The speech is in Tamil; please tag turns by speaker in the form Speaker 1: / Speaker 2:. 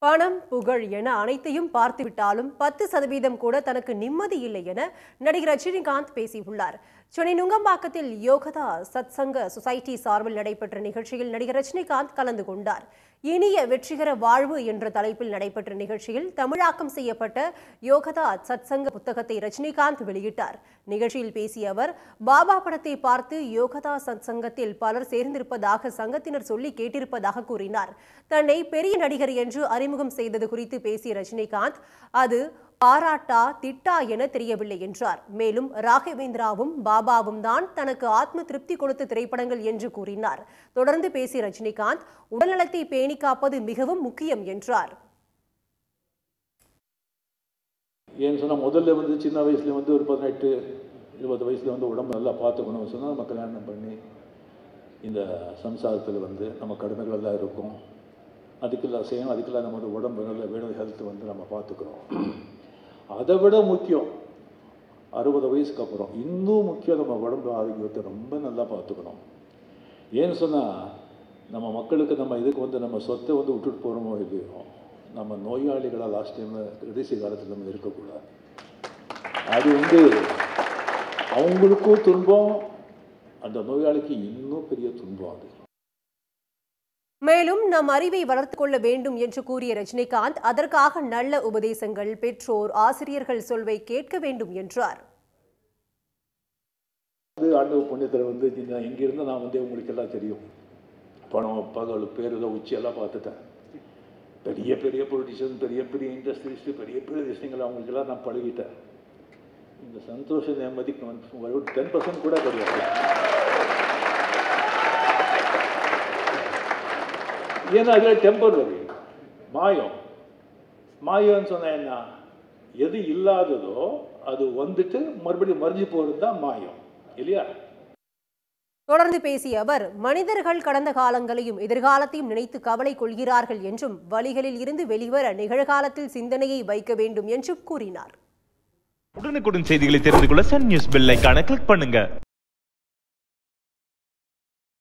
Speaker 1: பணம் புகழ் என அனைத்தையும் பார்த்துவிட்டாலும் பத்து சதவீதம் கூட தனக்கு நிம்மதி இல்லை என நடிகர் ரஜினிகாந்த் பேசியுள்ளார் சென்னை நுங்கம்பாக்கத்தில் யோகதா சத்சங்க சொசைட்டி சார்பில் நடைபெற்ற நிகழ்ச்சியில் நடிகர் ரஜினிகாந்த் கலந்து கொண்டார் இனிய வெற்றிகர வாழ்வு என்ற தலைப்பில் நடைபெற்ற நிகழ்ச்சியில் தமிழாக்கம் செய்யப்பட்ட யோகதா சத்சங்க புத்தகத்தை ரஜினிகாந்த் வெளியிட்டார் நிகழ்ச்சியில் பேசிய அவர் பாபா படத்தை பார்த்து யோகதா சத்சங்கத்தில் பலர் சேர்ந்திருப்பதாக சங்கத்தினர் சொல்லி கேட்டிருப்பதாக கூறினார் தன்னை பெரிய நடிகர் என்று அறிமுகம் செய்தது குறித்து பேசிய ரஜினிகாந்த் அது பாராட்டா திட்டா என தெரியவில்லை என்றார் மேலும் ராகவேந்திராவும் பாபாவும் தான் தனக்கு ஆத்ம திருப்தி கொடுத்த திரைப்படங்கள் என்று கூறினார் தொடர்ந்து பேசிய ரஜினிகாந்த் உடல்நலத்தை பேணி காப்பது மிகவும் முக்கியம் என்றார்
Speaker 2: ஏன்னு சொன்னால் முதல்ல வந்து சின்ன வயசுல வந்து ஒரு பதினெட்டு இருபது வயசுல வந்து உடம்பு நல்லா பார்த்துக்கணும்னு சொன்னால் நம்ம கல்யாணம் பண்ணி இந்த சம்சாரத்தில் வந்து நம்ம கடமைகள் எல்லாம் இருக்கும் அதுக்கெல்லாம் செய்யணும் அதுக்கெல்லாம் நம்ம வந்து உடம்பு நல்ல வேணும் ஹெல்த் வந்து நம்ம பார்த்துக்கிறோம் அதை விட முக்கியம் அறுபது வயசுக்கு அப்புறம் இன்னும் முக்கியம் நம்ம உடம்பு ஆரோக்கியத்தை ரொம்ப நல்லா பார்த்துக்கணும் ஏன்னு சொன்னால் நம்ம மக்களுக்கு நம்ம இதுக்கு வந்து நம்ம சொத்தை வந்து விட்டுட்டு போகிறோமோ இல்லையோ நம்ம நோயாளிகளாக லாஸ்ட் டைம் கடைசி காலத்தில் நம்ம இருக்கக்கூடாது அது வந்து அவங்களுக்கும் துன்பம் அந்த நோயாளிக்கு இன்னும் பெரிய துன்பம் அது
Speaker 1: மேலும் நம் அறிவை வளர்த்துக் கொள்ள வேண்டும் என்று கூறிய ரஜினிகாந்த் அதற்காக நல்ல உபதேசங்கள் பெற்றோர் ஆசிரியர்கள் சொல்வை கேட்க வேண்டும் என்றார்
Speaker 2: அது ஆண்டவ புண்ணியத்தில் வந்து இந்த இங்கிருந்து நான் வந்து உங்களுக்கு எல்லாம் தெரியும் பணம் பகல் பேரில் உச்சியெல்லாம் பார்த்துட்டேன் பெரிய பெரிய பொலிட்டிஷியன் பெரிய பெரிய இண்டஸ்ட்ரிஸ்ட் பெரிய பெரிய விஷயங்கள் அவங்களுக்கெல்லாம் நான் பழகிட்டேன் இந்த சந்தோஷ நிம்மதிக்கு வந்து ஒரு டென் பர்சன்ட் கூட கிடையாது ஏன்னா அதில் டெம்பரரி மாயம் மாயம்னு சொன்னா என்ன எது இல்லாததோ அது வந்துட்டு மறுபடியும் மறைஞ்சு போகிறது தான் மாயம் இல்லையா
Speaker 1: தொடர்ந்து பேசிய அவர் மனிதர்கள் கடந்த காலங்களையும் எதிர்காலத்தையும் நினைத்து கவலை கொள்கிறார்கள் என்றும் வழிகளில் இருந்து வெளிவர நிகழ்காலத்தில் சிந்தனையை வைக்க வேண்டும் என்றும் கூறினார்
Speaker 3: உடனுக்குடன் செய்திகளை தெரிந்து கொள்ள சன் நியூஸ் பெல் ஐகானை கிளிக் பண்ணுங்க